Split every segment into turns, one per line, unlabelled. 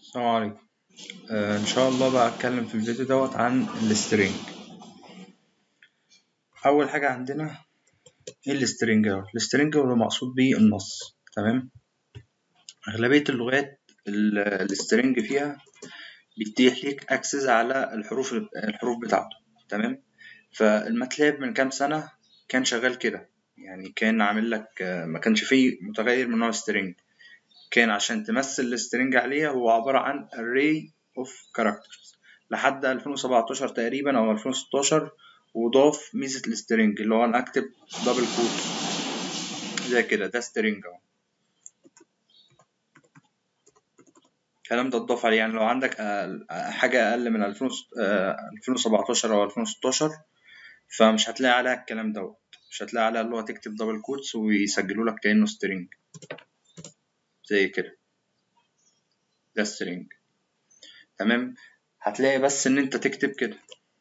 السلام عليكم آه ان شاء الله بقى اتكلم في الفيديو دوت عن السترينج اول حاجه عندنا ايه السترينج دوت السترينج هو مقصود بيه النص تمام اغلبيه اللغات ال- السترينج فيها بيتيح ليك اكسس على الحروف الحروف بتاعته تمام فالماتلاب من كام سنه كان شغال كده يعني كان عامل لك آه، ما كانش فيه متغير من نوع سترينج كان عشان تمثل السترنج عليه هو عبارة عن array of characters لحد 2017 تقريبا أو 2016 وضاف ميزة السترنج اللي هو أنا أكتب دبل كوت زي كده ده سترنج أهو الكلام ده اتضاف عليه يعني لو عندك أقل- حاجة أقل من 2000 آه، 2017 أو 2016 فمش هتلاقي عليها الكلام دوت مش هتلاقي عليها اللي هو تكتب دبل كوتس ويسجلوا لك كأنه سترنج زي كده ده سترينج تمام هتلاقي بس ان انت تكتب كده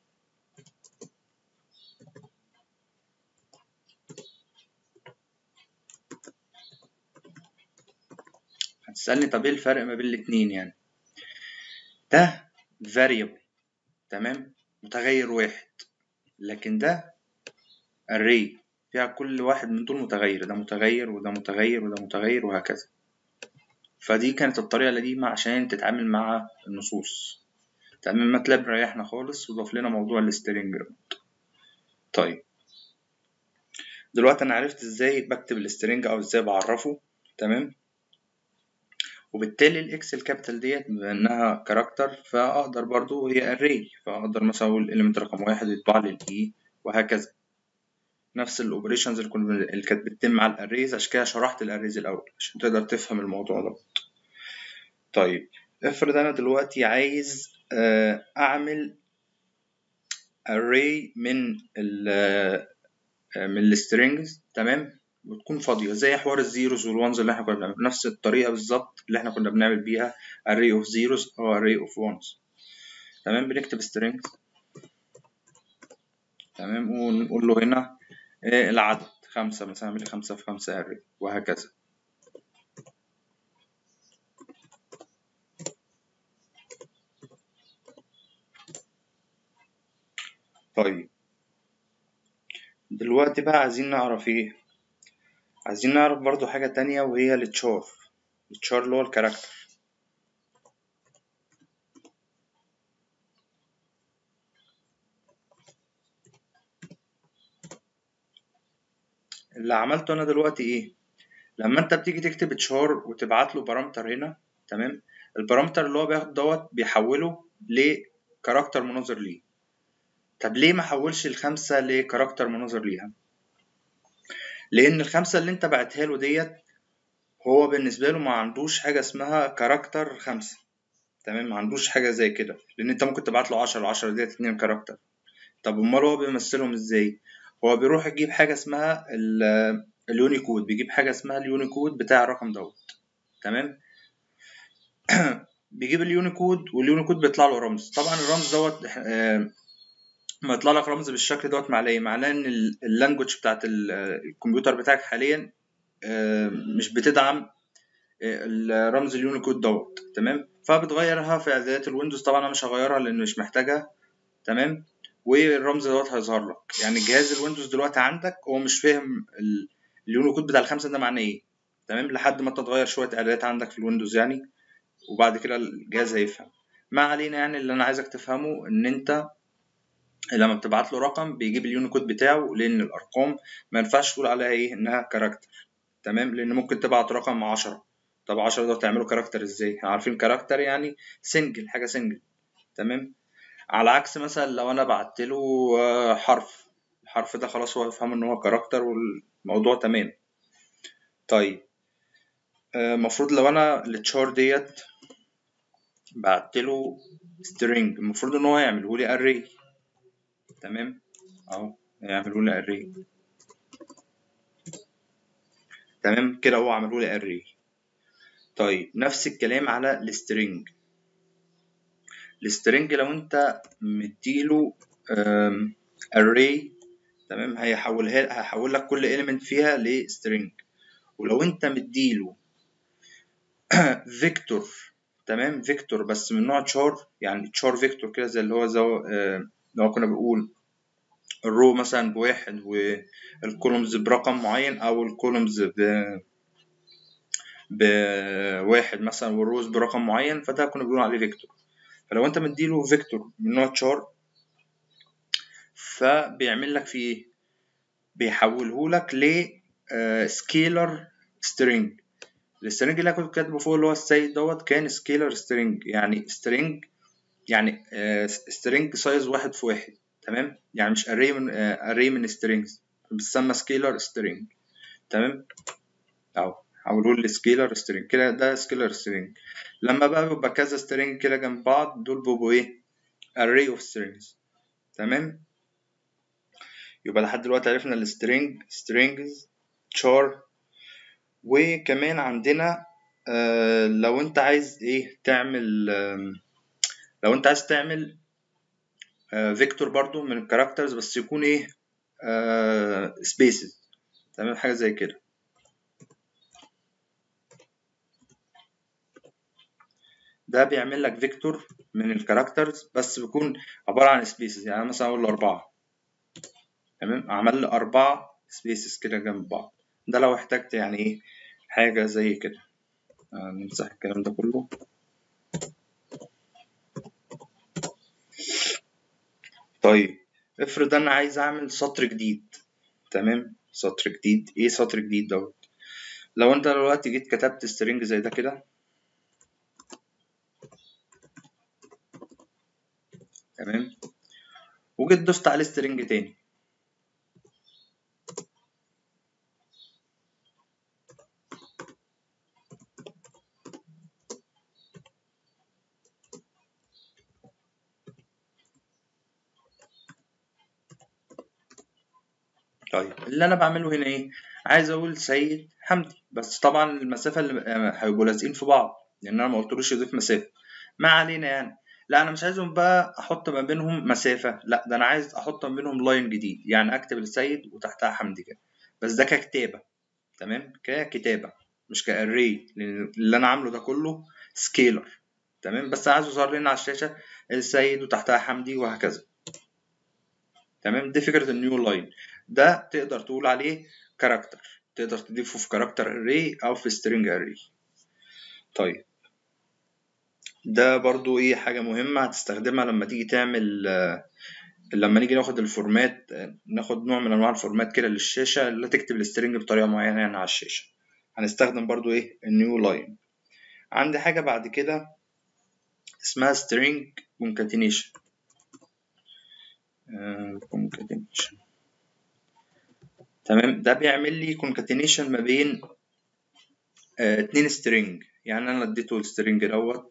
هتسألني طب ايه الفرق ما بين الاتنين يعني ده variable تمام متغير واحد لكن ده array فيها كل واحد من دول متغير ده متغير وده متغير وده متغير وهكذا فدي كانت الطريقة القديمة عشان تتعامل مع النصوص تمام ماتلاب ريحنا خالص وضاف لنا موضوع السترينج طيب دلوقتي انا عرفت ازاي بكتب السترينج او ازاي بعرفه تمام وبالتالي الاكس الكابيتال ديت بما انها كاركتر فاقدر برضو هي اري فاقدر مثلا اقول element رقم واحد يطبع لي الاي وهكذا نفس الاوبريشنز اللي كنا اللي كانت بتتم مع الاريز عشان كده شرحت الاريز الاول عشان تقدر تفهم الموضوع ده طيب افرض انا دلوقتي عايز آه، اعمل array من ال آه، من السترينجز تمام وتكون فاضيه زي حوار الزيروز والوانز اللي احنا كنا بنعمل نفس الطريقه بالظبط اللي احنا كنا بنعمل بيها array of zeros او array of ones تمام بنكتب strings تمام ونقول له هنا آه، العدد خمسة مثلا اعمل لي خمسة في خمسة array وهكذا طيب دلوقتي بقى عايزين نعرف ايه عايزين نعرف برضو حاجة تانية وهي التشار التشار اللي هو الكاركتر اللي عملته انا دلوقتي ايه لما انت بتيجي تكتب تشار وتبعت له بارامتر هنا تمام البارامتر اللي هو بياخد دوت بيحوله لكاركتر مناظر ليه طب ليه ما حولش الخمسة لكاركتر مناظر ليها لان الخمسة اللي انت بعتها له ديت هو بالنسبة له ما عندوش حاجة اسمها كاركتر خمسة تمام ما عندوش حاجة زي كده لان انت ممكن تبعت له عشرة العشرة ديت اتنين كاركتر طب امال هو بيمثلهم ازاي هو بيروح يجيب حاجة اسمها ال- اليونيكود بيجيب حاجة اسمها اليونيكود بتاع الرقم دوت تمام بيجيب اليونيكود واليونيكود بيطلع له رمز طبعا الرمز دوت آه، ما يطلع لك رمز بالشكل دوت معناه ايه معناه ان ال- اللانجوج بتاعت ال- الكمبيوتر بتاعك حاليا آه، مش بتدعم آه، الرمز اليونيكود دوت تمام فبتغيرها في اعدادات الويندوز طبعا انا مش هغيرها لان مش محتاجها تمام والرمز دوت هيظهر لك يعني جهاز الويندوز دلوقتي عندك هو مش فاهم ال- اليونيكود بتاع الخمسه ده معناه ايه تمام لحد ما انت تغير شويه اعدادات عندك في الويندوز يعني وبعد كده الجهاز هيفهم ما علينا يعني اللي انا عايزك تفهمه ان انت لما بتبعت له رقم بيجيب اليونيكود بتاعه لان الارقام ما ينفعش تقول عليها ايه انها كاركتر تمام لان ممكن تبعت رقم 10 طب 10 ده تعمله كاركتر ازاي احنا عارفين كاركتر يعني سنجل حاجه سنجل تمام على عكس مثلا لو انا بعت له آه، حرف الحرف ده خلاص هو يفهم ان هو كاركتر والموضوع تمام طيب المفروض لو انا التشار ديت بعت له string المفروض ان هو يعمله لي array تمام اهو يعملوا لي array تمام كده هو عملوا لي array طيب نفس الكلام على السترينج السترينج لو انت مديله آم، array تمام هيحولها هيحول لك كل element فيها لسترينج ولو انت مديله فيكتور تمام فيكتور بس من نوع تشار يعني تشار فيكتور كده زي اللي هو زي آه، اللي هو كنا بنقول الرو مثلا بواحد والكولومز برقم معين او الكولومز ب بواحد مثلا والروز برقم معين فده كنا بنقول عليه فيكتور فلو انت مديله فيكتور من نوع تشار فبيعمل لك فيه ايه بيحوله لك ل سكيلر سترينج السترينج اللي انا كنت كاتبه فوق اللي هو السيد دوت كان سكيلر سترينج يعني سترينج يعني سترينج سايز واحد في واحد تمام يعني مش اري من اري من سترينجز بتسمى سكيلر سترينج تمام اهو حولوه لسكيلر سترينج كده ده سكيلر سترينج لما بقى بيبقى كذا سترينج كده جنب بعض دول بيبقوا ايه array of strings تمام يبقى لحد دلوقتي عرفنا السترينج strings char وكمان عندنا آه لو انت عايز ايه تعمل آه لو انت عايز تعمل آه فيكتور برضو من الكاركترز بس يكون ايه آه سبيسز تمام حاجه زي كده ده بيعمل لك فيكتور من الكاركترز بس بيكون عباره عن سبيسز يعني مثلا اقول له اربعه تمام عمل لي اربعه سبيسز كده جنب بعض ده لو احتجت يعني ايه حاجه زي كده آه نمسح الكلام ده كله طيب افرض انا عايز اعمل سطر جديد تمام سطر جديد ايه سطر جديد دوت لو انت دلوقتي جيت كتبت سترينج زي ده كده تمام وجيت دوست عليه سترينج تاني طيب اللي انا بعمله هنا ايه عايز اقول سيد حمدي بس طبعا المسافه اللي هيبقوا لازقين في بعض لان انا ما قلتلوش يضيف مسافه ما علينا يعني لا انا مش عايزهم بقى احط ما بينهم مسافه لا ده انا عايز احط ما بينهم لاين جديد يعني اكتب السيد وتحتها حمدي كده بس ده ككتابه تمام ككتابه مش كاري لان اللي انا عامله ده كله سكيلر تمام بس عايز يظهر لنا على الشاشه السيد وتحتها حمدي وهكذا تمام دي فكره النيو لاين ده تقدر تقول عليه كاركتر تقدر تضيفه في كاركتر اري او في سترينج اري طيب ده برضو ايه حاجة مهمة هتستخدمها لما تيجي تعمل لما نيجي ناخد الفورمات ناخد نوع من انواع الفورمات كده للشاشة اللي تكتب السترينج بطريقة معينة يعني على الشاشة هنستخدم برضو ايه النيو لاين عندي حاجة بعد كده اسمها string concatenation concatenation تمام ده بيعمل لي concatenation ما بين آه اتنين string يعني انا اديته السترنج دوت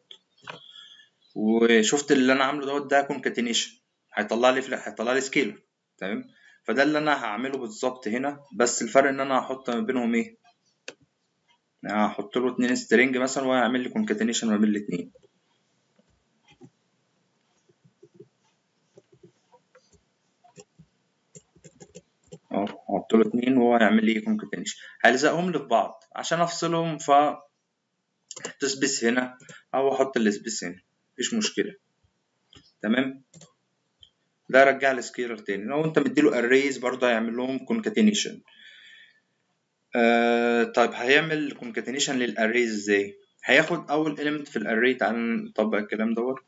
وشفت اللي انا عامله دوت ده concatenation هيطلع لي هيطلع لي سكيلر تمام فده اللي انا هعمله بالظبط هنا بس الفرق ان انا هحط ما بينهم ايه هحط له اتنين سترينج مثلا وهيعمل لي concatenation ما بين الاتنين اهو هحط له اتنين وهو هيعمل لي concatenation هلزقهم لي في بعض عشان افصلهم ف احط سبيس هنا او احط السبيس هنا مفيش مشكله تمام ده رجع لي سكيلر تاني لو انت مديله arrays برضه هيعمل لهم concatenation آه طيب هيعمل concatenation للاريز ازاي هياخد اول element في الاري تعال نطبق الكلام دوت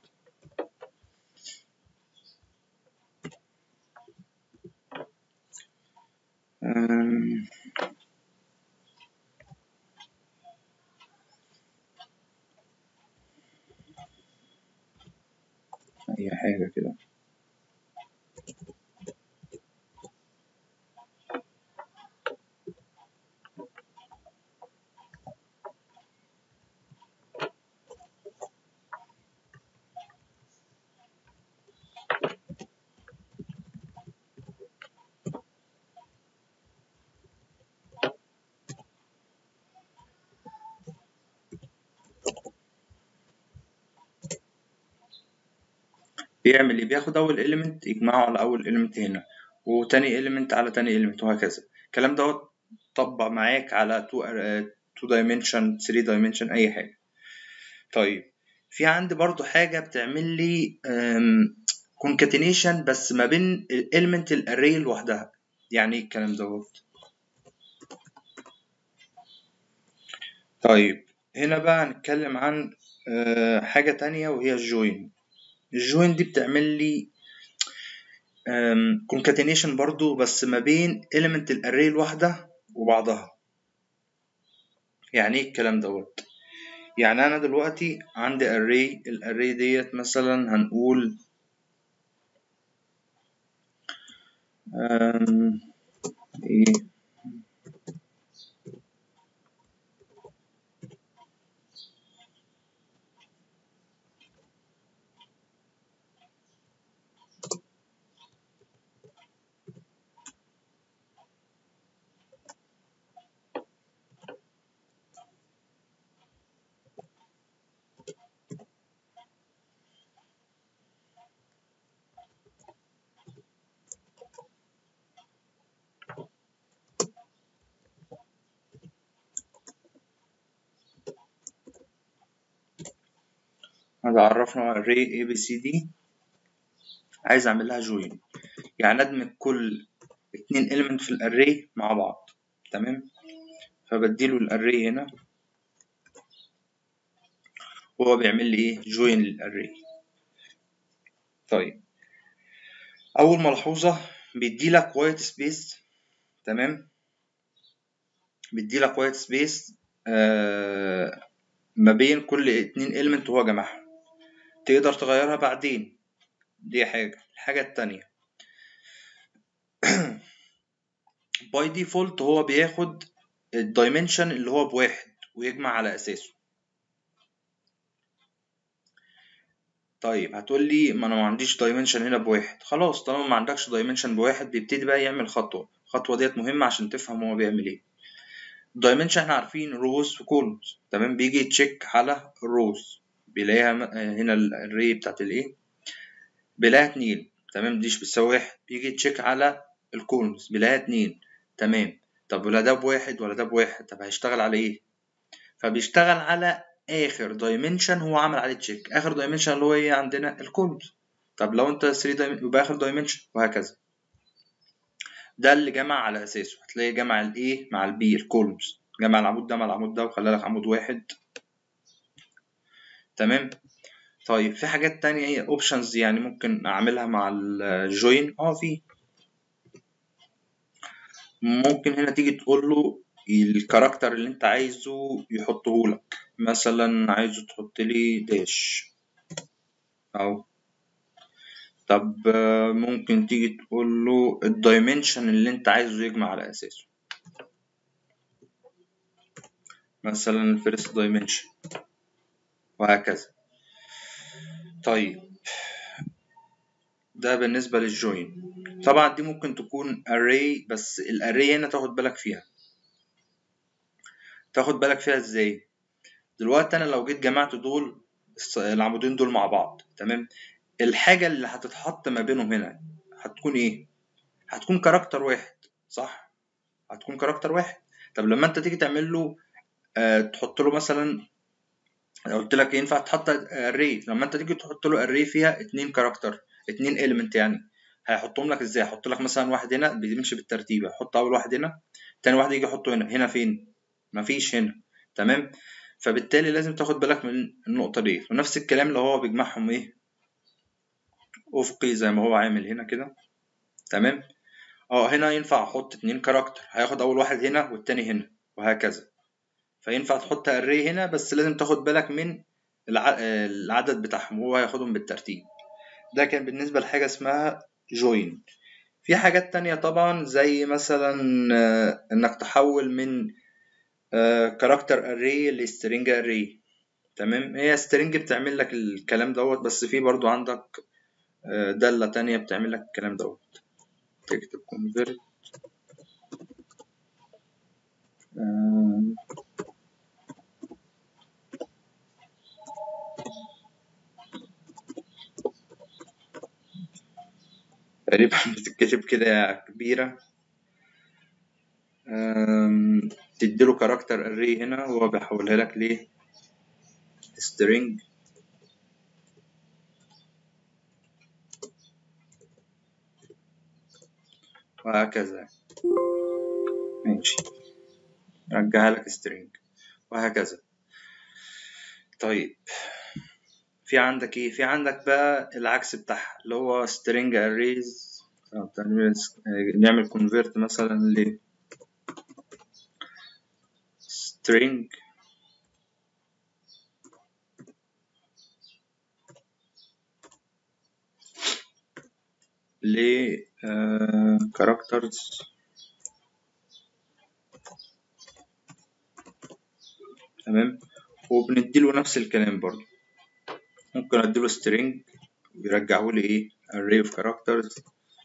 اي حاجه كده بيعمل ايه بياخد اول element يجمعه على اول element هنا وتاني element على تاني element وهكذا الكلام دوت طبق معاك على 2 2 dimension 3 dimension اي حاجه طيب في عندي برضو حاجة بتعمل لي concatenation بس ما بين element الاري لوحدها يعني ايه الكلام دوت طيب هنا بقى هنتكلم عن آه، حاجة تانية وهي الجوين الجوين دي بتعمل لي concatenation برضو بس ما بين element الاري الواحدة وبعضها يعني ايه الكلام دوت يعني انا دلوقتي عندي array الاري ديت مثلا هنقول أم، ايه هذا عرفنا array a b c d عايز اعمل لها join يعني ادمج كل اتنين element في الاري مع بعض تمام فبديله الاري هنا وهو بيعمل لي ايه join للاري طيب اول ملحوظه بيدي لك white space تمام بيدي لك white space آه ما بين كل اتنين element وهو جمعهم تقدر تغيرها بعدين دي حاجة الحاجة التانية باي ديفولت هو بياخد الدايمنشن اللي هو بواحد ويجمع على أساسه طيب هتقول لي ما انا ما عنديش دايمنشن هنا بواحد خلاص طالما ما عندكش دايمنشن بواحد بيبتدي بقى يعمل خطوة الخطوة ديت مهمة عشان تفهم هو بيعمل ايه الدايمنشن احنا عارفين روز وكولمز تمام بيجي يتشيك على الروز بيلاقيها م- آه، هنا الري بتاعت الايه بيلاقيها اتنين تمام ديش بتساوي واحد بيجي يتشيك على الكولمز بيلاقيها اتنين تمام طب ولا ده بواحد ولا ده بواحد طب هيشتغل على ايه فبيشتغل على اخر دايمنشن هو عمل عليه تشيك اخر دايمنشن اللي هو ايه عندنا الكولمز طب لو انت 3 دايمنشن يبقى اخر دايمنشن وهكذا ده اللي جمع على اساسه هتلاقي جمع الايه مع البي الكولمز جمع العمود ده مع العمود ده وخلى لك عمود واحد تمام طيب في حاجات تانية ايه اوبشنز يعني ممكن اعملها مع الجوين اه في ممكن هنا تيجي تقول له الكاركتر اللي انت عايزه يحطه لك مثلا عايزه تحط لي داش اهو طب آه، ممكن تيجي تقول له الدايمنشن اللي انت عايزه يجمع على اساسه مثلا الفيرست دايمنشن وهكذا طيب ده بالنسبة للجوين طبعا دي ممكن تكون array بس الاري هنا تاخد بالك فيها تاخد بالك فيها ازاي دلوقتي انا لو جيت جمعت دول الص- العمودين دول مع بعض تمام الحاجة اللي هتتحط ما بينهم هنا هتكون ايه هتكون كاركتر واحد صح هتكون كاركتر واحد طب لما انت تيجي تعمل له آه تحط له مثلا قلت لك ينفع تحط اري لما انت تيجي تحط له اري فيها اتنين كاركتر اتنين اليمنت يعني هيحطهم لك ازاي هيحط لك مثلا واحد هنا بيمشي بالترتيب هيحط اول واحد هنا تاني واحد يجي يحطه هنا هنا فين مفيش هنا تمام فبالتالي لازم تاخد بالك من النقطة دي ونفس الكلام لو هو بيجمعهم ايه افقي زي ما هو عامل هنا كده تمام اه هنا ينفع احط اتنين كاركتر هياخد اول واحد هنا والتاني هنا وهكذا فينفع تحط اري هنا بس لازم تاخد بالك من الع... العدد بتاعهم هو هياخدهم بالترتيب ده كان بالنسبة لحاجة اسمها جوين في حاجات تانية طبعا زي مثلا آه، انك تحول من كاركتر اري لسترينج اري تمام هي سترينج بتعمل لك الكلام دوت بس في برضو عندك آه، دالة تانية بتعمل لك الكلام دوت تكتب convert آم، تقريبا بتتكتب كده كبيرة آم، تديله كاركتر اري هنا هو بيحولها لك ل string وهكذا ماشي رجعها لك string وهكذا طيب في عندك ايه في عندك بقى العكس بتاعها اللي هو string arrays أو نعمل convert مثلا ل string ل characters تمام وبنديله نفس الكلام برضو ممكن اديله string ويرجعه لي ايه array of characters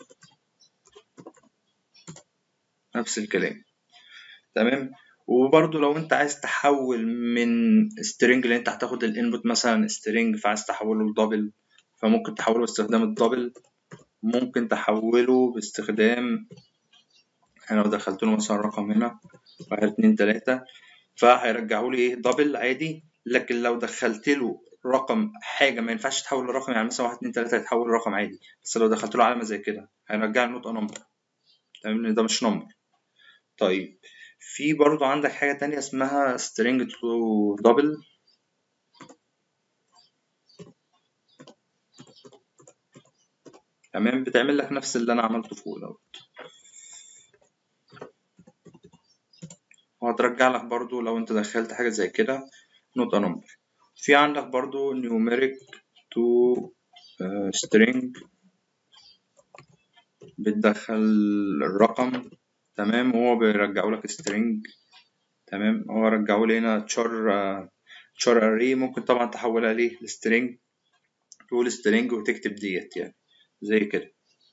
نفس الكلام تمام وبرضو لو انت عايز تحول من string اللي انت هتاخد الانبوت مثلا string فعايز تحوله لدبل فممكن تحوله باستخدام الدبل ممكن تحوله باستخدام انا لو دخلت له مثلا رقم هنا واحد اتنين تلاتة فهيرجعوا لي ايه دبل عادي لكن لو دخلت له رقم حاجه ما ينفعش تحول لرقم يعني مثلا واحد اتنين تلاته يتحول لرقم عادي بس لو دخلت له علامه زي كده هيرجع لي نوت نمبر تمام ان ده مش نمبر طيب في برضو عندك حاجه تانية اسمها string to double تمام بتعمل لك نفس اللي انا عملته فوق دوت وهترجع لك برضو لو انت دخلت حاجه زي كده نوت نمبر في عندك برضو numeric to uh, string بتدخل الرقم تمام وهو بيرجعه لك string تمام هو رجعه لي هنا char uh, char array ممكن طبعا تحولها ليه لstring تقول string وتكتب ديت يعني زي كده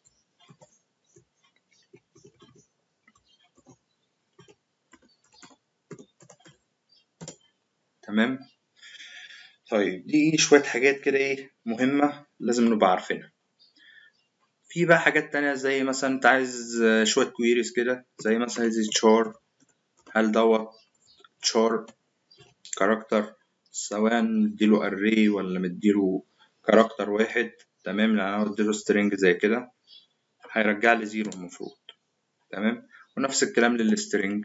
تمام طيب دي شوية حاجات كده ايه مهمة لازم نبقى عارفينها في بقى حاجات تانية زي مثلا انت عايز شوية كويريز كده زي مثلا زي تشار هل دوت تشار كاركتر سواء مديله اري ولا مديله كاركتر واحد تمام لان انا مديله سترينج زي كده هيرجع لي زيرو المفروض تمام ونفس الكلام للسترينج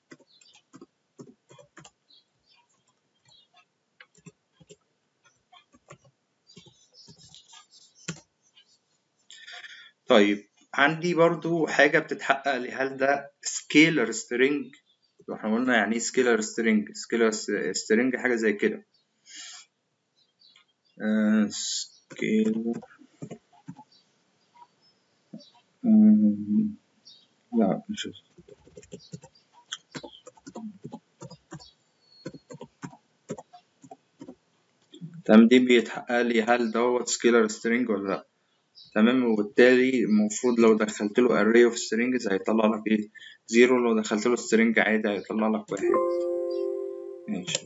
طيب عندي برضو حاجة بتتحقق لي هل ده سكيلر سترينج احنا قلنا يعني ايه سكيلر سترينج سكيلر سترينج حاجة زي كده سكيلر لا مش تمام دي بيتحقق لي هل دوت سكيلر سترينج ولا لا تمام وبالتالي المفروض لو دخلت له array of strings هيطلع لك ايه زيرو لو دخلت له string عادي هيطلع لك واحد ماشي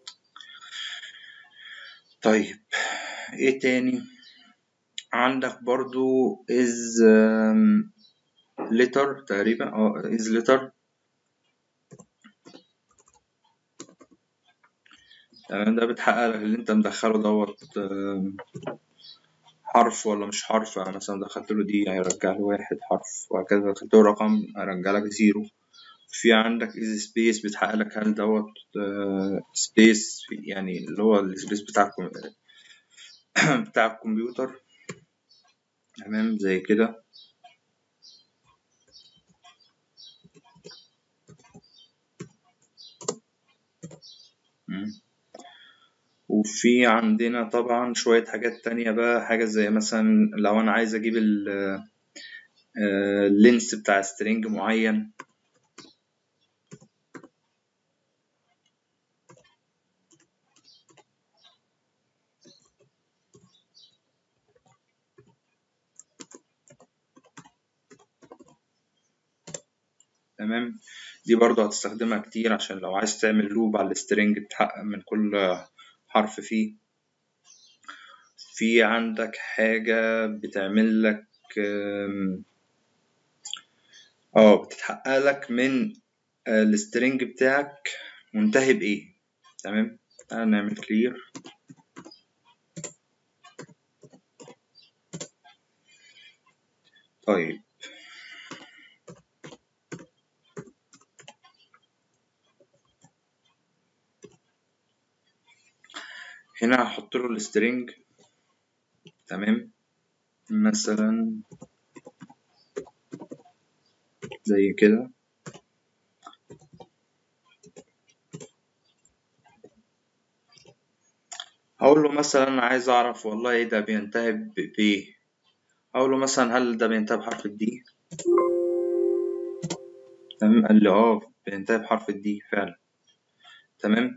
طيب ايه تاني عندك برضو is um, letter تقريبا اه is letter تمام ده بتحقق لك اللي انت مدخله دوت حرف ولا مش حرف يعني مثلا دخلت له دي هيرجع لي واحد حرف وهكذا دخلت له رقم هيرجع لك زيرو في عندك is سبيس بتحقق لك هل دوت سبيس يعني اللي هو السبيس بتاع بتاع الكمبيوتر تمام زي كده وفي عندنا طبعا شوية حاجات تانية بقى حاجة زي مثلا لو أنا عايز أجيب اللينس بتاع سترينج معين تمام دي برضو هتستخدمها كتير عشان لو عايز تعمل لوب على السترينج تحقق من كل حرف فيه في عندك حاجة بتعمل لك اه بتتحقق لك من السترينج بتاعك منتهي بإيه تمام تعال نعمل كلير طيب هنا هحط له السترينج تمام مثلا زي كده هقول له مثلا عايز اعرف والله ده بينتهي بايه اقول له مثلا هل ده بينتهي بحرف الدي تمام قال لي اه بينتهي بحرف الدي فعلا تمام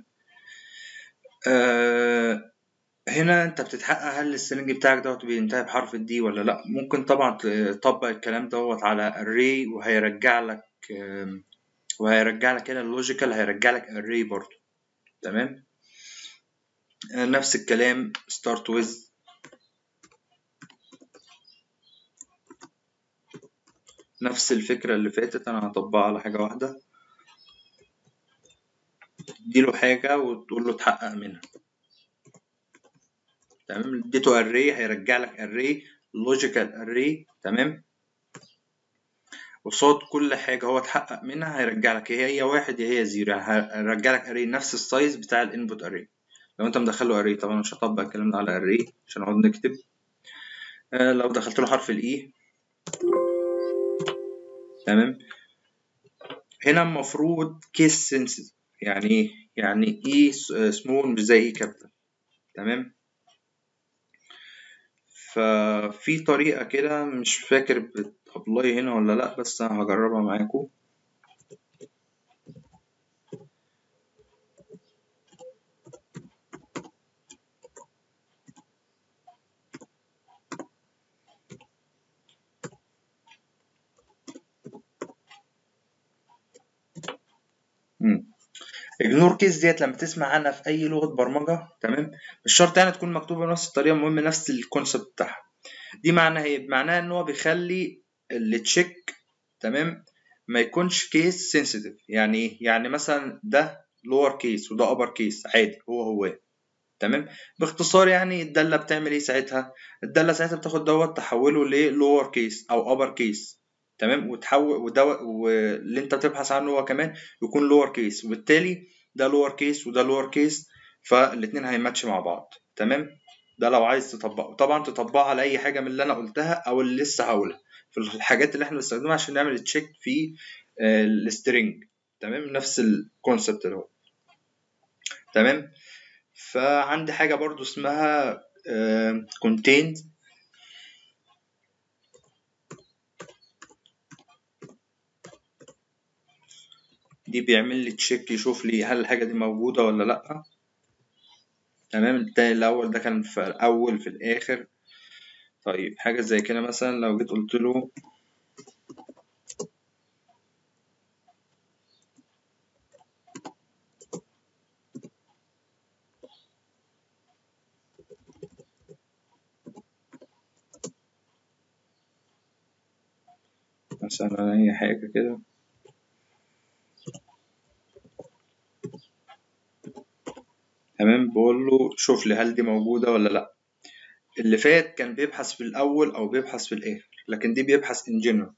آه هنا انت بتتحقق هل السلنج بتاعك دوت بينتهي بحرف الدي ولا لا ممكن طبعا تطبق الكلام دوت على array وهيرجع لك وهيرجع لك هنا اللوجيكال هيرجع لك array برضو تمام نفس الكلام start with نفس الفكرة اللي فاتت أنا هطبقها على حاجة واحدة تديله حاجة وتقول له اتحقق منها تمام اديته array هيرجع لك array logical array تمام قصاد كل حاجة هو اتحقق منها هيرجع لك يا هي واحد يا هي زيرو هيرجع لك array نفس السايز بتاع الانبوت array لو انت مدخله array طبعا مش هطبق الكلام ده على array عشان نقعد نكتب آه لو دخلت له حرف الاي تمام هنا المفروض كيس سنسيتيف يعني ايه يعني اي سمول مش زي اي كابيتال تمام ففي طريقة كده مش فاكر بتابلاي هنا ولا لأ بس أنا هجربها معاكم اجنور كيس ديت لما تسمع عنها في اي لغه برمجه تمام مش شرط يعني تكون مكتوبه بنفس الطريقه المهم نفس الكونسيبت بتاعها دي معناها ايه معناها ان هو بيخلي التشيك تمام ما يكونش كيس سنسيتيف يعني ايه يعني مثلا ده لور كيس وده ابر كيس عادي هو هو تمام باختصار يعني الداله بتعمل ايه ساعتها الداله ساعتها بتاخد دوت تحوله للور كيس او ابر كيس تمام وتحول وده واللي انت بتبحث عنه هو كمان يكون لور كيس وبالتالي ده لور كيس وده لور كيس فالاثنين هيماتش مع بعض تمام ده لو عايز تطبقه طبعا تطبقه على اي حاجه من اللي انا قلتها او اللي لسه هقولها في الحاجات اللي احنا بنستخدمها عشان نعمل تشيك في السترينج تمام نفس الكونسبت ده تمام فعندي حاجه برضو اسمها contained دي بيعمل لي تشيك يشوف لي هل الحاجة دي موجودة ولا لأ تمام التاني الأول ده كان في الأول في الآخر طيب حاجة زي كده مثلا لو جيت قلت له مثلا أي حاجة كده تمام بقول له شوف لي هل دي موجودة ولا لأ اللي فات كان بيبحث في الأول أو بيبحث في الآخر لكن دي بيبحث in general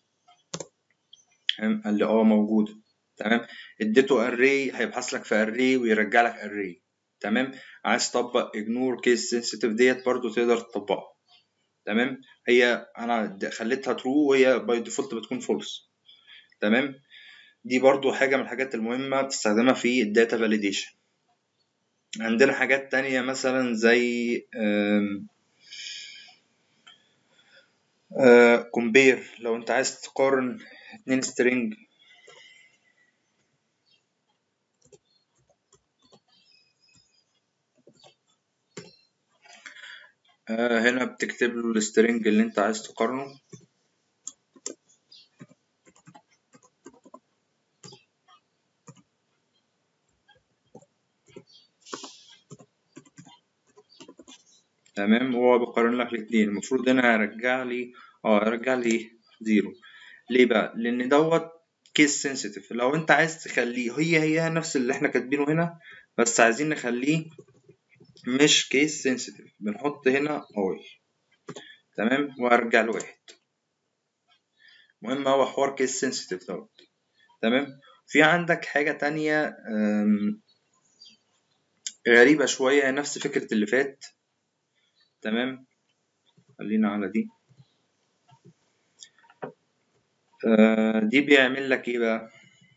تمام قال لي اه موجودة تمام اديته array هيبحث لك في array ويرجع لك array تمام عايز تطبق ignore case sensitive ديت برضو تقدر تطبقها تمام هي انا خليتها true وهي باي ديفولت بتكون false تمام دي برضو حاجة من الحاجات المهمة بتستخدمها في الداتا validation عندنا حاجات تانية مثلا زي كومبير لو انت عايز تقارن اتنين سترينج هنا بتكتب له السترينج اللي انت عايز تقارنه تمام وهو بيقارن لك الاتنين المفروض هنا هيرجع لي اه هيرجع لي زيرو ليه بقى لان دوت كيس سنسيتيف لو انت عايز تخليه هي هي نفس اللي احنا كاتبينه هنا بس عايزين نخليه مش كيس سنسيتيف بنحط هنا اول تمام وارجع لواحد مهم هو حوار كيس سنسيتيف دوت تمام في عندك حاجة تانية غريبة شوية نفس فكرة اللي فات تمام خلينا على دي آه دي بيعمل لك ايه بقى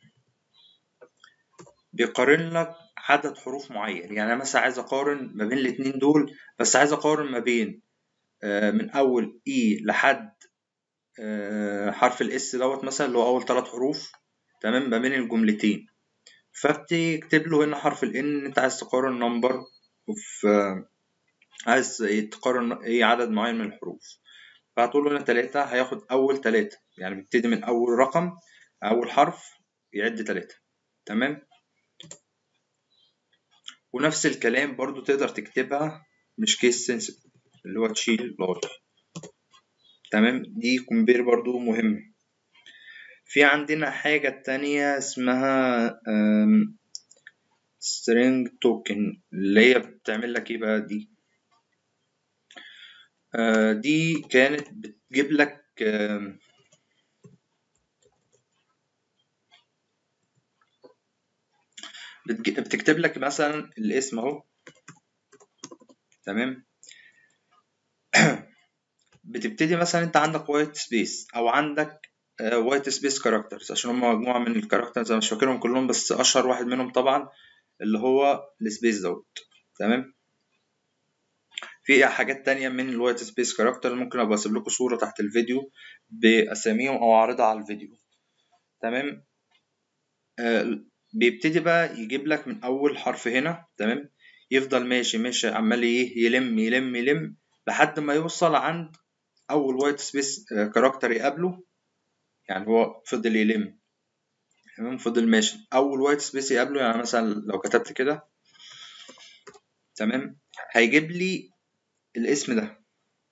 بيقارن لك عدد حروف معين يعني انا مثلا عايز اقارن ما بين الاتنين دول بس عايز اقارن ما بين آه من اول اي لحد آه حرف الاس دوت مثلا اللي هو اول ثلاث حروف تمام ما بين الجملتين فبتكتب له هنا حرف ال ان انت عايز تقارن نمبر في عايز تقارن ايه عدد معين من الحروف فهتقول له هنا تلاتة هياخد أول تلاتة يعني بيبتدي من أول رقم أول حرف يعد تلاتة تمام ونفس الكلام برضو تقدر تكتبها مش كيس سنسيتيف اللي هو تشيل لارج تمام دي كومبير برضو مهمة في عندنا حاجة تانية اسمها string token اللي هي بتعمل لك ايه بقى دي آه دي كانت بتجيب لك آه بتكتب لك مثلا الاسم اهو تمام بتبتدي مثلا انت عندك وايت سبيس او عندك وايت سبيس كاركترز عشان هم مجموعه من الكاركترز انا مش فاكرهم كلهم بس اشهر واحد منهم طبعا اللي هو السبيس دوت تمام في حاجات تانية من الوايت سبيس كاركتر ممكن ابقى اسيب لكم صورة تحت الفيديو باساميهم او اعرضها على الفيديو تمام آه بيبتدي بقى يجيب لك من اول حرف هنا تمام يفضل ماشي ماشي عمال ايه يلم يلم يلم لحد ما يوصل عند اول وايت سبيس كاركتر يقابله يعني هو فضل يلم تمام فضل ماشي اول وايت سبيس يقابله يعني مثلا لو كتبت كده تمام هيجيب لي الاسم ده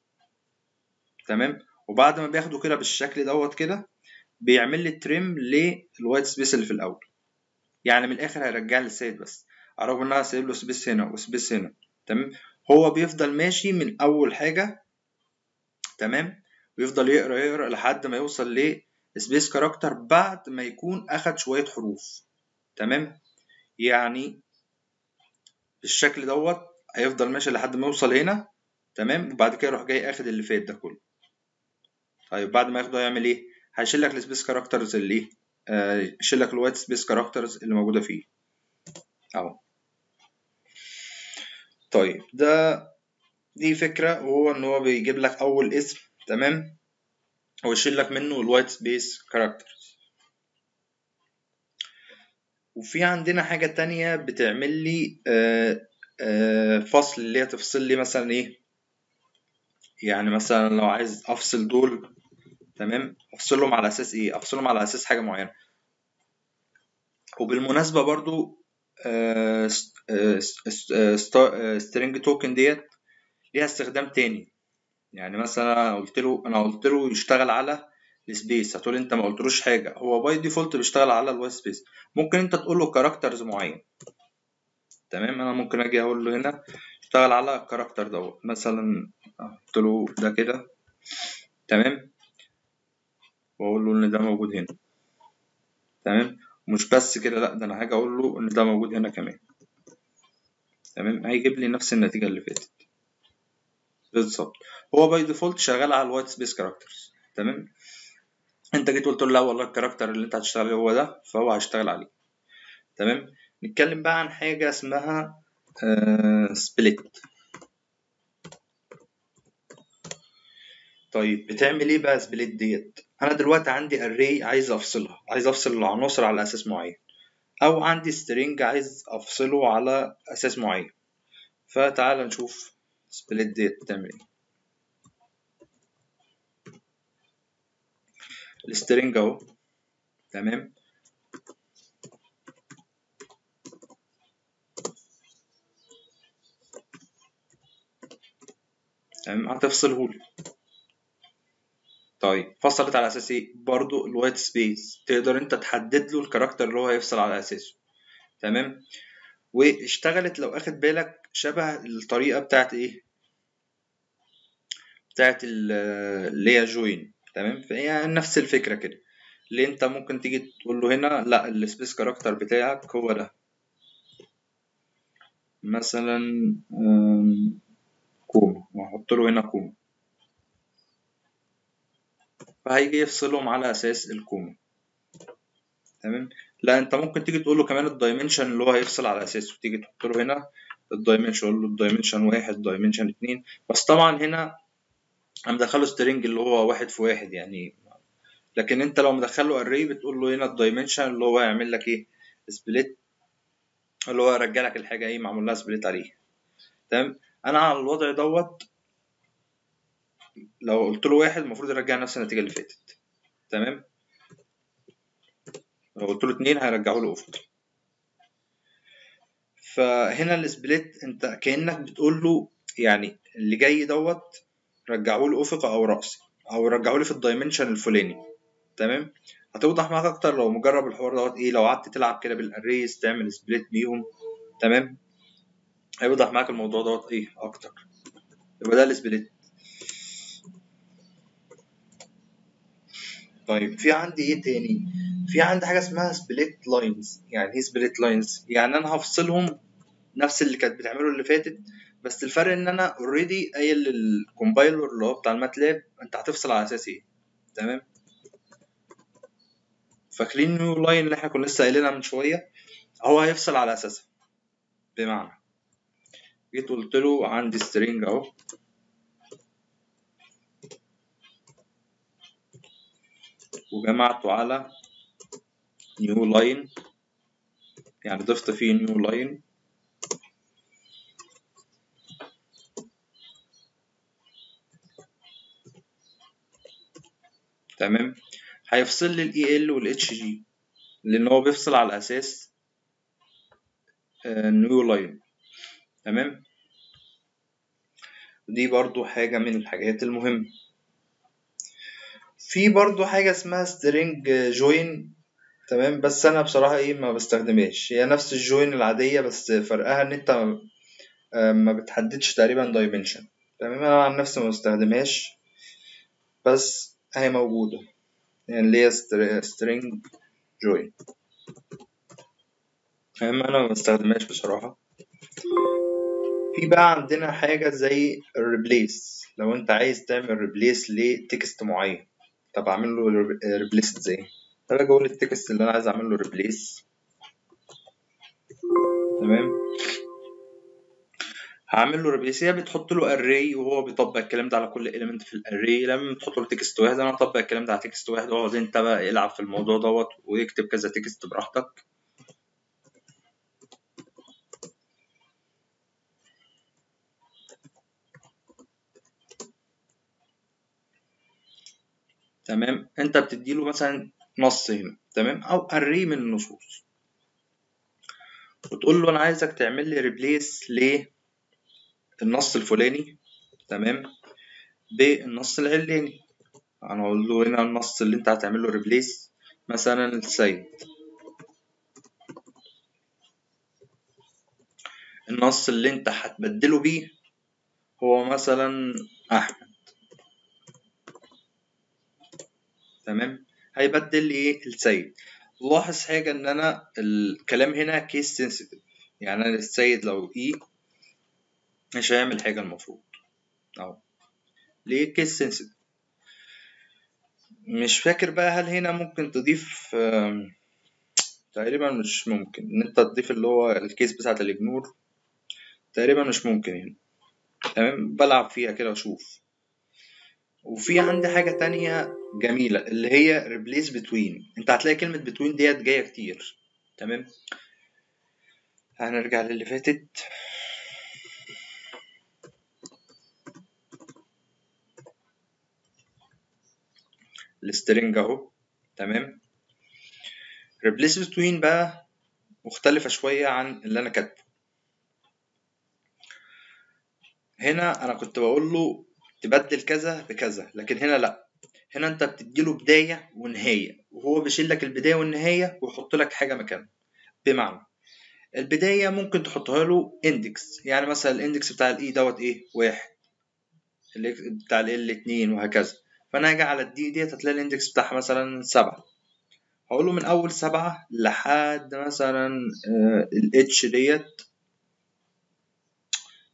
تمام وبعد ما بياخده كده بالشكل دوت كده بيعمل لي تريم للوايت سبيس اللي في الاول يعني من الاخر هيرجع لي السيد بس على الرغم ان انا سايب له سبيس هنا وسبيس هنا تمام هو بيفضل ماشي من اول حاجه تمام ويفضل يقرا يقرا لحد ما يوصل لسبيس كاركتر بعد ما يكون اخد شويه حروف تمام يعني بالشكل دوت هيفضل ماشي لحد ما يوصل هنا تمام وبعد كده يروح جاي اخد اللي فات ده كله طيب بعد ما ياخده هيعمل ايه هيشيل لك السبيس كاركترز اللي ايه آه يشيل لك الوايت سبيس كاركترز اللي موجوده فيه اهو طيب ده دي فكره وهو ان هو بيجيب لك اول اسم تمام ويشيل لك منه الوايت سبيس كاركترز وفي عندنا حاجة تانية بتعمل لي آه آه فصل اللي هي تفصل لي مثلا ايه يعني مثلا لو عايز افصل دول تمام افصلهم على اساس ايه افصلهم على اساس حاجه معينه وبالمناسبه برضو سترينج توكن ديت ليها استخدام تاني يعني مثلا انا قلت له انا قلت له يشتغل على السبيس هتقول انت ما قلتلوش حاجه هو باي ديفولت بيشتغل على الوايت سبيس ممكن انت تقول له كاركترز معين تمام انا ممكن اجي اقول له هنا اشتغل على الكاركتر دوت مثلا قلت له ده كده تمام واقول له ان ده موجود هنا تمام مش بس كده لا ده انا هاجي اقول له ان ده موجود هنا كمان تمام هيجيب لي نفس النتيجه اللي فاتت بالظبط هو باي ديفولت شغال على الوايت سبيس كاركترز تمام انت جيت قلت له لا والله الكاركتر اللي انت هتشتغل عليه هو ده فهو هيشتغل عليه تمام نتكلم بقى عن حاجه اسمها آه سبليت طيب بتعمل ايه بقى سبليت ديت انا دلوقتي عندي اري عايز افصلها عايز افصل العناصر على اساس معين او عندي سترينج عايز افصله على اساس معين فتعال نشوف سبليت ديت بتعمل ايه السترينج اهو تمام تمام هتفصله لي طيب فصلت على اساس ايه برضو الوايت سبيس تقدر انت تحدد له الكاركتر اللي هو هيفصل على اساسه تمام واشتغلت لو اخد بالك شبه الطريقه بتاعت ايه بتاعت اللي هي جوين تمام فهي نفس الفكره كده اللي انت ممكن تيجي تقول له هنا لا السبيس كاركتر بتاعك هو ده مثلا كوما وأحط له هنا كوما فهيجي يفصلهم على أساس الكوما تمام لا انت ممكن تيجي تقول له كمان الدايمنشن اللي هو هيفصل على اساسه تيجي تحط له هنا الدايمنشن اقول له الدايمنشن واحد دايمنشن اتنين بس طبعا هنا انا مدخله سترينج اللي هو واحد في واحد يعني لكن انت لو مدخله اري بتقول له هنا الدايمنشن اللي هو هيعمل لك ايه سبليت اللي هو يرجع لك الحاجه ايه معمول لها سبليت عليه تمام انا على الوضع دوت لو قلت له واحد المفروض يرجع نفس النتيجه اللي فاتت تمام لو قلت له اتنين هيرجعه له افقي فهنا السبليت انت كانك بتقول له يعني اللي جاي دوت رجعه له افقي او راسي او رجعه لي في الدايمنشن الفلاني تمام هتوضح معاك اكتر لو مجرب الحوار دوت ايه لو قعدت تلعب كده بالاريز تعمل سبليت بيهم تمام هيوضح معاك الموضوع دوت ايه اكتر يبقى ده السبليت طيب في عندي ايه تاني في عندي حاجه اسمها سبليت لاينز يعني ايه سبليت لاينز يعني انا هفصلهم نفس اللي كانت بتعمله اللي فاتت بس الفرق ان انا اوريدي قايل للكومبايلر اللي هو بتاع الماتلاب انت هتفصل على اساس ايه تمام فاكرين نيو لاين اللي احنا كنا لسه قايلينها من شويه هو هيفصل على اساسها بمعنى جيت قلت له عندي سترينج اهو وجمعته على نيو لاين يعني ضفت فيه نيو لاين تمام هيفصل لي الاي ال والاتش جي لان هو بيفصل على اساس نيو لاين تمام دي برضو حاجة من الحاجات المهمة في برضو حاجة اسمها سترينج جوين تمام بس انا بصراحة ايه ما بستخدمهاش هي نفس الجوين العادية بس فرقها ان انت ما بتحددش تقريبا دايمنشن تمام انا عن نفسي ما بستخدمهاش بس هي موجودة يعني اللي هي string join تمام انا ما بستخدمهاش بصراحة في بقى عندنا حاجة زي الريبليس لو انت عايز تعمل ريبليس لتكست معين طب اعمل له ريبليس ازاي انا اقول التكست اللي انا عايز اعمل له ريبليس تمام هعمل له ريبليس هي بتحط له اري وهو بيطبق الكلام ده على كل اليمنت في الاري لما بتحط له تكست واحد انا هطبق الكلام ده على تكست واحد واقعد انت بقى العب في الموضوع دوت ويكتب كذا تكست براحتك تمام انت بتديله مثلا نص هنا تمام او اري من النصوص وتقول له انا عايزك تعمل لي ريبليس للنص الفلاني تمام بالنص العلاني انا اقول له هنا النص اللي انت هتعمل له ريبليس مثلا السيد النص اللي انت هتبدله بيه هو مثلا احمد تمام هيبدل لي ايه السيد لاحظ حاجة ان انا الكلام هنا كيس سنسيتيف يعني انا السيد لو اي مش هيعمل حاجة المفروض اهو ليه كيس سنسيتيف مش فاكر بقى هل هنا ممكن تضيف تقريبا مش ممكن ان انت تضيف اللي هو الكيس بتاعة الاجنور تقريبا مش ممكن هنا تمام بلعب فيها كده واشوف وفي عندي حاجة تانية جميلة اللي هي replace between انت هتلاقي كلمة between ديت جاية كتير تمام هنرجع للي فاتت السترنج اهو تمام replace between بقى مختلفة شوية عن اللي أنا كاتبه هنا أنا كنت بقول له تبدل كذا بكذا لكن هنا لأ هنا أنت بتديله بداية ونهاية وهو بيشيل لك البداية والنهاية ويحط لك حاجة مكانها بمعنى البداية ممكن تحطها له اندكس يعني مثلا الاندكس بتاع الاي دوت ايه واحد بتاع ال اتنين وهكذا فانا هاجي على الدي ديت هتلاقي الاندكس بتاعها مثلا سبعة هقول له من اول سبعة لحد مثلا الاتش ديت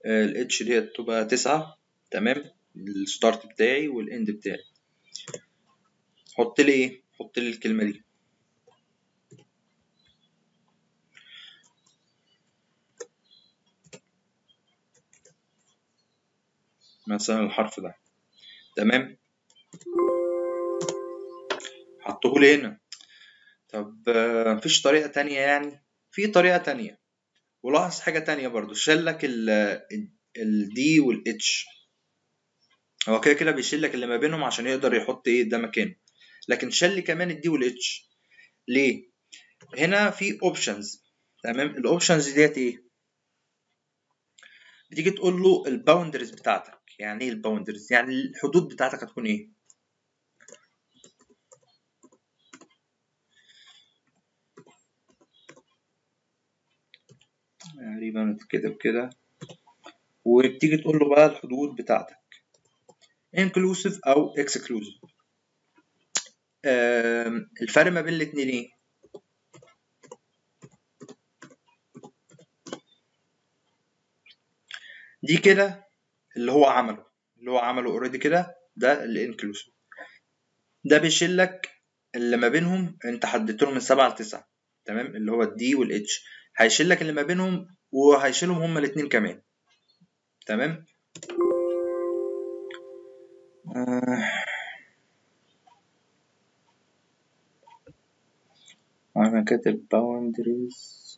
الاتش ديت تبقى تسعة تمام الستارت بتاعي والاند بتاعي حط لي ايه حط لي الكلمة دي مثلا الحرف ده تمام حطه لي هنا طب آه، مفيش طريقة تانية يعني في طريقة تانية ولاحظ حاجة تانية برضو شلك ال الدي والاتش هو كده كده بيشيل اللي ما بينهم عشان يقدر يحط ايه ده مكانه لكن شل كمان الدي والاتش ليه هنا في اوبشنز تمام الاوبشنز ديت ايه بتيجي تقول له الباوندرز بتاعتك يعني ايه الباوندرز يعني الحدود بتاعتك هتكون ايه تقريبا تتكتب كده وبتيجي تقول له بقى الحدود بتاعتك inclusive او exclusive الفرق ما بين الاتنين ايه دي كده اللي هو عمله اللي هو عمله اوريدي كده ده الانكلوسيف ده بيشيل لك اللي ما بينهم انت حددت له من 7 ل 9 تمام اللي هو الدي والاتش هيشيل لك اللي ما بينهم وهيشيلهم هما الاثنين كمان تمام آه. انا كاتب boundaries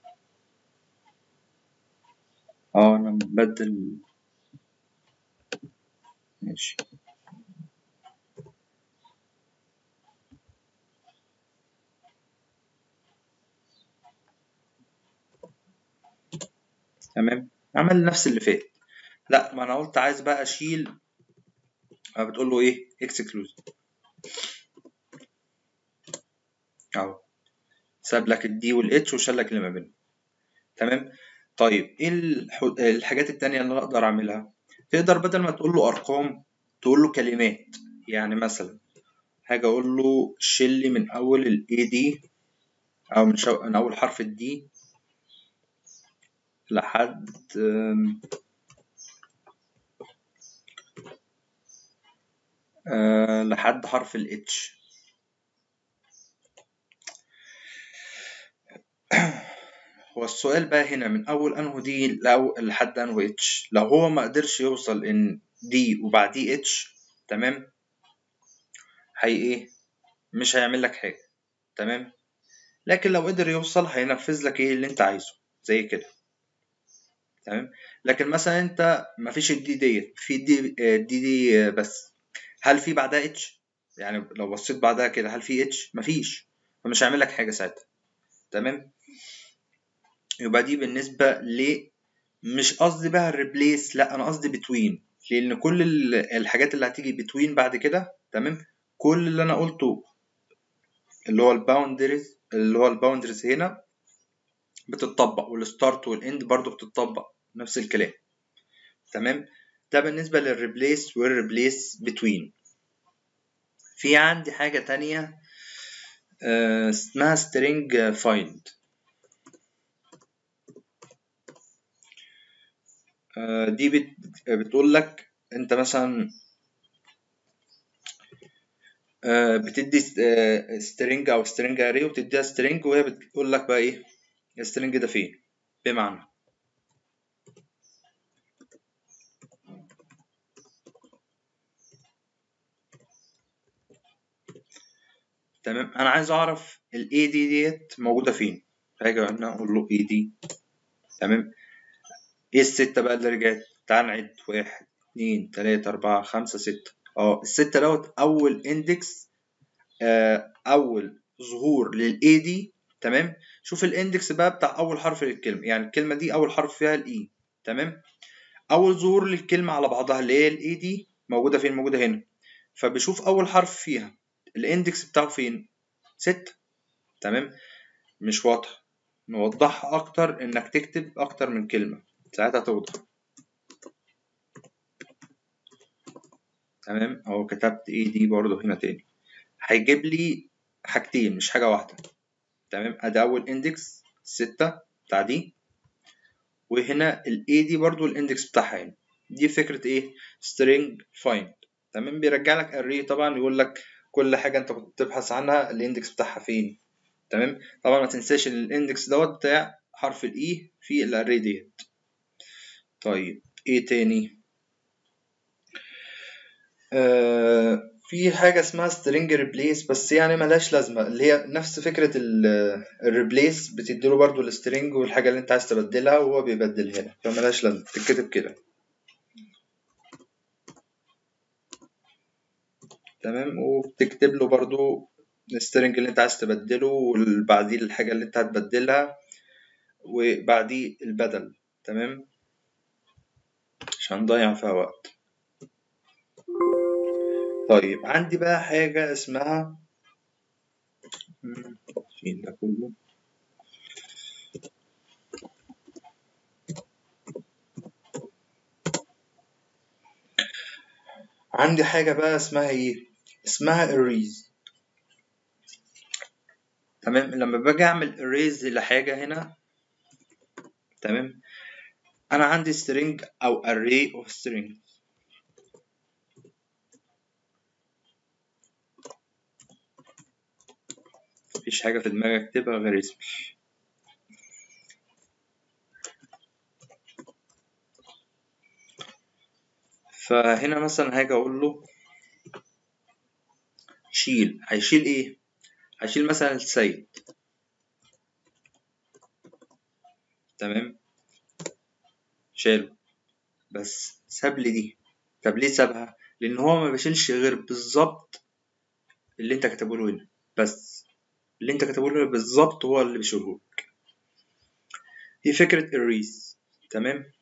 اه انا مبدل ماشي تمام عمل نفس اللي فات لا ما انا قلت عايز بقى اشيل بتقول له ايه اكسكلوز اهو ساب لك الدي والاتش وشال لك اللي ما بينهم تمام طيب ايه الحاجات التانية اللي انا اقدر اعملها تقدر بدل ما تقول له ارقام تقول له كلمات يعني مثلا حاجة اقول له شيل لي من اول الاي دي او من, شو... من اول حرف الدي لحد أه لحد حرف ال H هو السؤال بقى هنا من أول أنه دي لو لحد أنه اتش لو هو ما قدرش يوصل إن دي وبعديه اتش تمام هي إيه مش هيعمل لك حاجة تمام لكن لو قدر يوصل هينفذ لك إيه اللي أنت عايزه زي كده تمام لكن مثلا أنت مفيش الدي ديت في دي دي دي بس هل في بعدها اتش يعني لو بصيت بعدها كده هل في اتش مفيش فمش هيعمل لك حاجة ساعتها تمام يبقى دي بالنسبة ل مش قصدي بقى الريبليس لا انا قصدي بتوين لان كل الحاجات اللي هتيجي بتوين بعد كده تمام كل اللي انا قلته اللي هو الباوندريز اللي هو الباوندريز هنا بتطبق والستارت والاند برضو بتطبق نفس الكلام تمام ده بالنسبة للريبليس والريبليس بتوين في عندي حاجة تانية اسمها string find دي بت بتقول لك انت مثلا بتدي string او string array وبتديها string وهي بتقول لك بقى ايه السترنج ده فين بمعنى تمام انا عايز اعرف الاي دي ديت موجوده فين هاجي هنا اقول له اي دي تمام ايه الستة بقى اللي رجعت تعال نعد واحد اتنين تلاتة أربعة خمسة ستة اه الستة دوت أول إندكس آه أول ظهور للإي دي تمام شوف الإندكس بقى بتاع أول حرف للكلمة يعني الكلمة دي أول حرف فيها الإي تمام أول ظهور للكلمة على بعضها اللي هي الإي دي موجودة فين موجودة هنا فبشوف أول حرف فيها الإندكس بتاعه فين ستة تمام مش واضح نوضحها أكتر إنك تكتب أكتر من كلمة ساعتها توضح تمام اهو كتبت ايه دي برضو هنا تاني هيجيب لي حاجتين مش حاجة واحدة تمام ادي اول اندكس ستة بتاع دي وهنا ال A دي برضو الاندكس بتاعها هنا دي فكرة ايه string find تمام بيرجع لك array طبعا يقول لك كل حاجة انت كنت بتبحث عنها الاندكس بتاعها فين تمام طبعا ما تنساش ان الاندكس دوت بتاع حرف الاي في الاري ديت طيب ايه تاني آه في حاجة اسمها string replace بس يعني ملهاش لازمة اللي هي نفس فكرة الريبليس بتديله برضو السترنج والحاجة اللي انت عايز تبدلها وهو بيبدلها لك فملهاش لازمة تتكتب كده تمام وبتكتب له برضو السترنج اللي انت عايز تبدله وبعديه الحاجة اللي انت هتبدلها وبعديه البدل تمام عشان نضيع فيها وقت طيب عندي بقى حاجة اسمها فين ده كله عندي حاجة بقى اسمها ايه اسمها erase تمام لما باجي اعمل erase لحاجة هنا تمام انا عندي string او array of strings مفيش حاجة في دماغي اكتبها غير اسمي فهنا مثلا هاجي اقول له شيل هيشيل ايه هيشيل مثلا السيد تمام شاله بس ساب لي دي طب ليه سابها لان هو ما بيشيلش غير بالظبط اللي انت كاتبه له هنا بس اللي انت كاتبه له بالظبط هو اللي بيشيله لك دي فكرة الريس تمام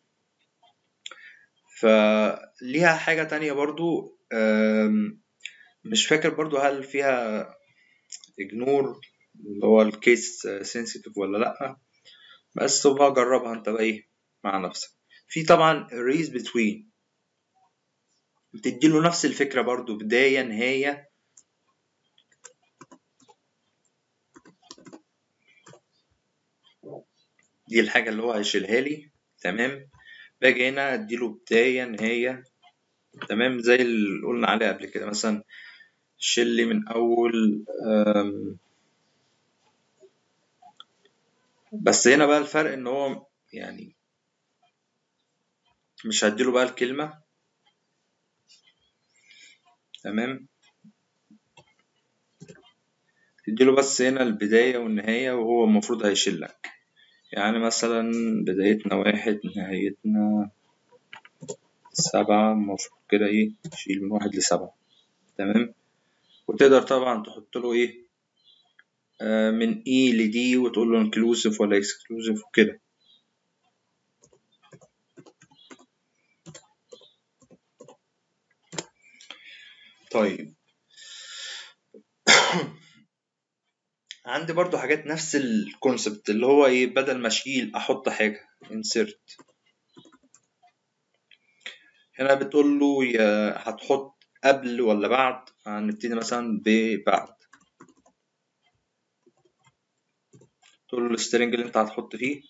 فليها حاجة تانية برضو مش فاكر برضو هل فيها اجنور اللي هو الكيس سنسيتيف ولا لأ بس بقى جربها انت بقى ايه مع نفسك في طبعا ريز بتوين بتديله نفس الفكرة برضو بداية نهاية دي الحاجة اللي هو هيشيلها لي تمام باجي هنا اديله بداية نهاية تمام زي اللي قلنا عليه قبل كده مثلا شيل لي من أول بس هنا بقى الفرق إن هو يعني مش هديله بقى الكلمة تمام تديله بس هنا البداية والنهاية وهو المفروض هيشيل لك يعني مثلا بدايتنا واحد نهايتنا سبعة المفروض كده ايه شيل من واحد لسبعة تمام وتقدر طبعا تحط له ايه آه من اي لدي وتقول له انكلوسيف ولا اكسكلوسيف وكده طيب عندي برضو حاجات نفس الكونسبت اللي هو ايه بدل ما اشيل احط حاجة insert هنا بتقول له يا هتحط قبل ولا بعد هنبتدي مثلا ببعد تقول له السترنج اللي انت هتحط فيه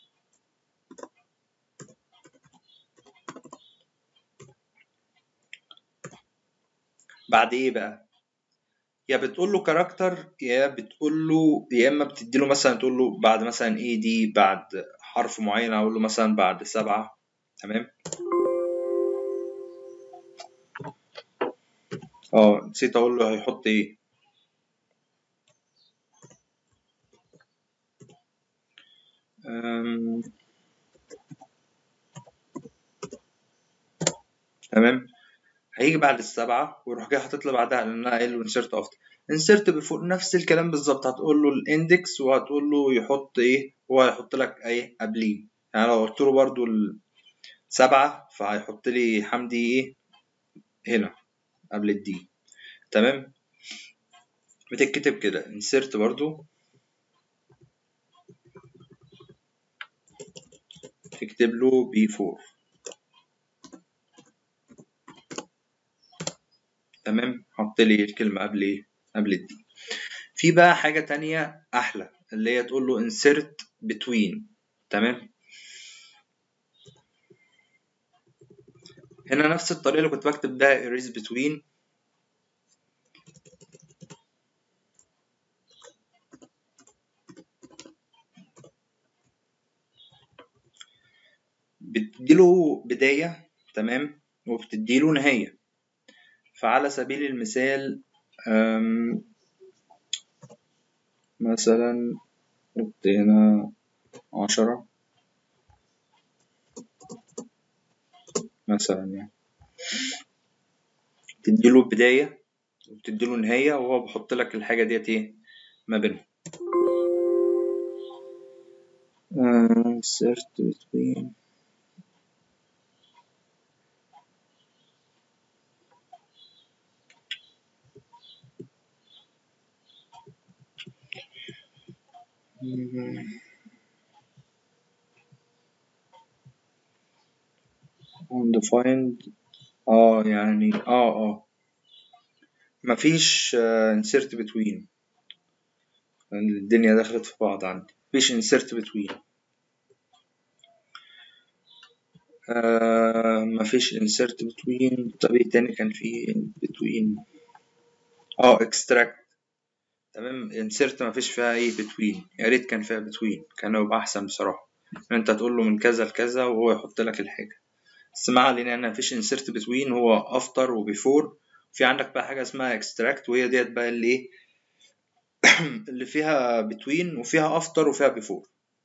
بعد ايه بقى يا بتقول له كاركتر يا بتقول له يا اما بتدي له مثلا تقول له بعد مثلا ايه دي بعد حرف معين اقول له مثلا بعد سبعة تمام اه نسيت اقول له هيحط ايه أم... تمام هيجي بعد السبعة ويروح جاي حاطط له بعدها لان انا قايل له انسرت افتر انسرت بفوق نفس الكلام بالظبط هتقول له الاندكس وهتقول له يحط ايه هو هيحط لك ايه قبليه يعني لو قلت له برضو السبعة فهيحط لي حمدي ايه هنا قبل الدي تمام بتتكتب كده insert برضو تكتب له B4 تمام حط لي الكلمة قبل ايه قبل الدي في بقى حاجة تانية أحلى اللي هي تقول له insert between تمام هنا نفس الطريقة اللي كنت بكتب بيها erase between بتديله بداية تمام وبتديله نهاية فعلى سبيل المثال أم، مثلا نحط هنا عشرة مثلا يعني تديله بداية وتديله نهاية وهو بيحط لك الحاجة ديت ايه ما بينهم آه، insert between مم. undefined اه يعني اه اه مفيش آه، insert between الدنيا دخلت في بعض عندي مفيش insert between آه مفيش insert between طب ايه تاني كان فيه between اه extract تمام insert مفيش فيها ايه between يا ريت كان فيها between كان يبقى احسن بصراحة ان انت تقول له من كذا لكذا وهو يحط لك الحاجة بس ما علينا ان مفيش insert between هو after و before في عندك بقى حاجة اسمها extract وهي ديت بقى اللي ايه اللي فيها between وفيها after وفيها before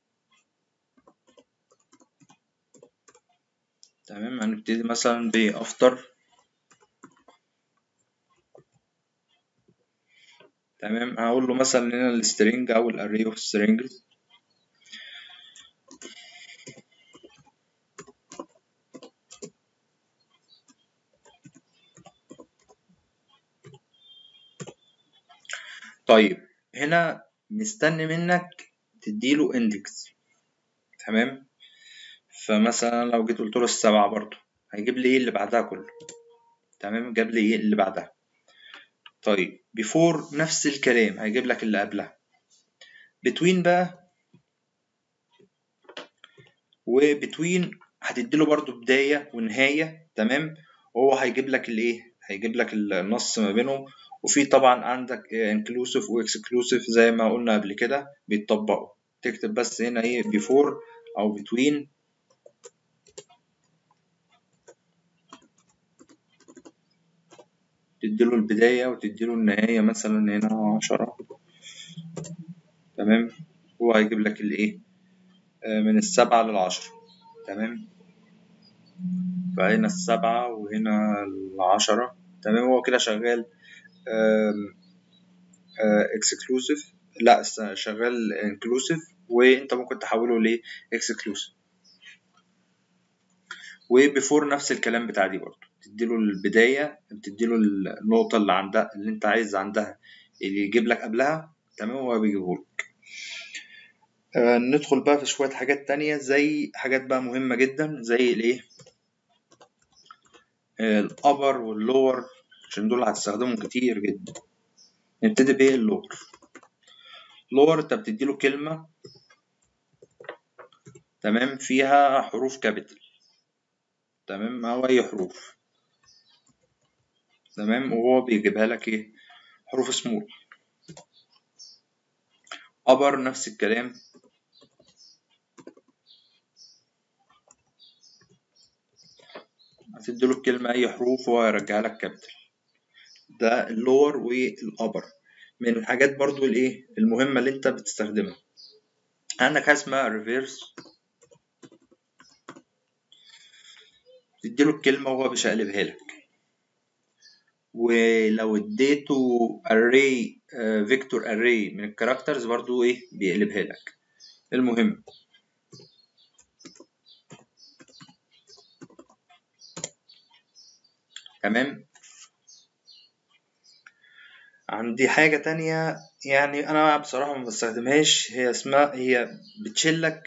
تمام هنبتدي مثلا ب after تمام هقول له مثلا هنا السترينج او الاري اوف strings طيب هنا مستني منك تديله اندكس تمام فمثلا لو جيت قلت له السبعة برضو هيجيب لي ايه اللي بعدها كله تمام جاب لي ايه اللي بعدها طيب بيفور نفس الكلام هيجيب لك اللي قبلها بتوين بقى وبتوين هتديله برضو بداية ونهاية تمام وهو هيجيب لك الايه هيجيب لك النص ما بينهم وفي طبعا عندك inclusive و exclusive زي ما قلنا قبل كده بيتطبقوا تكتب بس هنا ايه before او between تديله البداية وتديله النهاية مثلا هنا عشرة تمام هو هيجيب لك الايه آه، من السبعة للعشرة تمام فهنا السبعة وهنا العشرة تمام هو كده شغال اكسكلوسيف لا است- شغال انكلوسيف وانت ممكن تحوله ل اكسكلوسيف وبيفور نفس الكلام بتاع دي برضه تديله البداية بتديله النقطة اللي عندها اللي انت عايز عندها اللي يجيب لك قبلها تمام هو بيجيبهولك آه ندخل بقى في شوية حاجات تانية زي حاجات بقى مهمة جدا زي الايه الابر واللور عشان دول هتستخدمهم كتير جدا نبتدي بايه اللور لور انت بتديله كلمة تمام فيها حروف كابيتال تمام او اي حروف تمام وهو بيجيبها لك ايه حروف سمول ابر نفس الكلام هتديله الكلمة اي حروف وهو يرجع لك كابيتال ده اللور والابر من الحاجات برضو الايه المهمة اللي انت بتستخدمها عندك حاجة اسمها ريفيرس تديله الكلمة وهو بيشقلبها لك ولو اديته array فيكتور array من الكاركترز برضو ايه بيقلبها لك المهم تمام عندي حاجة تانية يعني أنا بصراحة ما بستخدمهاش هي اسمها هي بتشيلك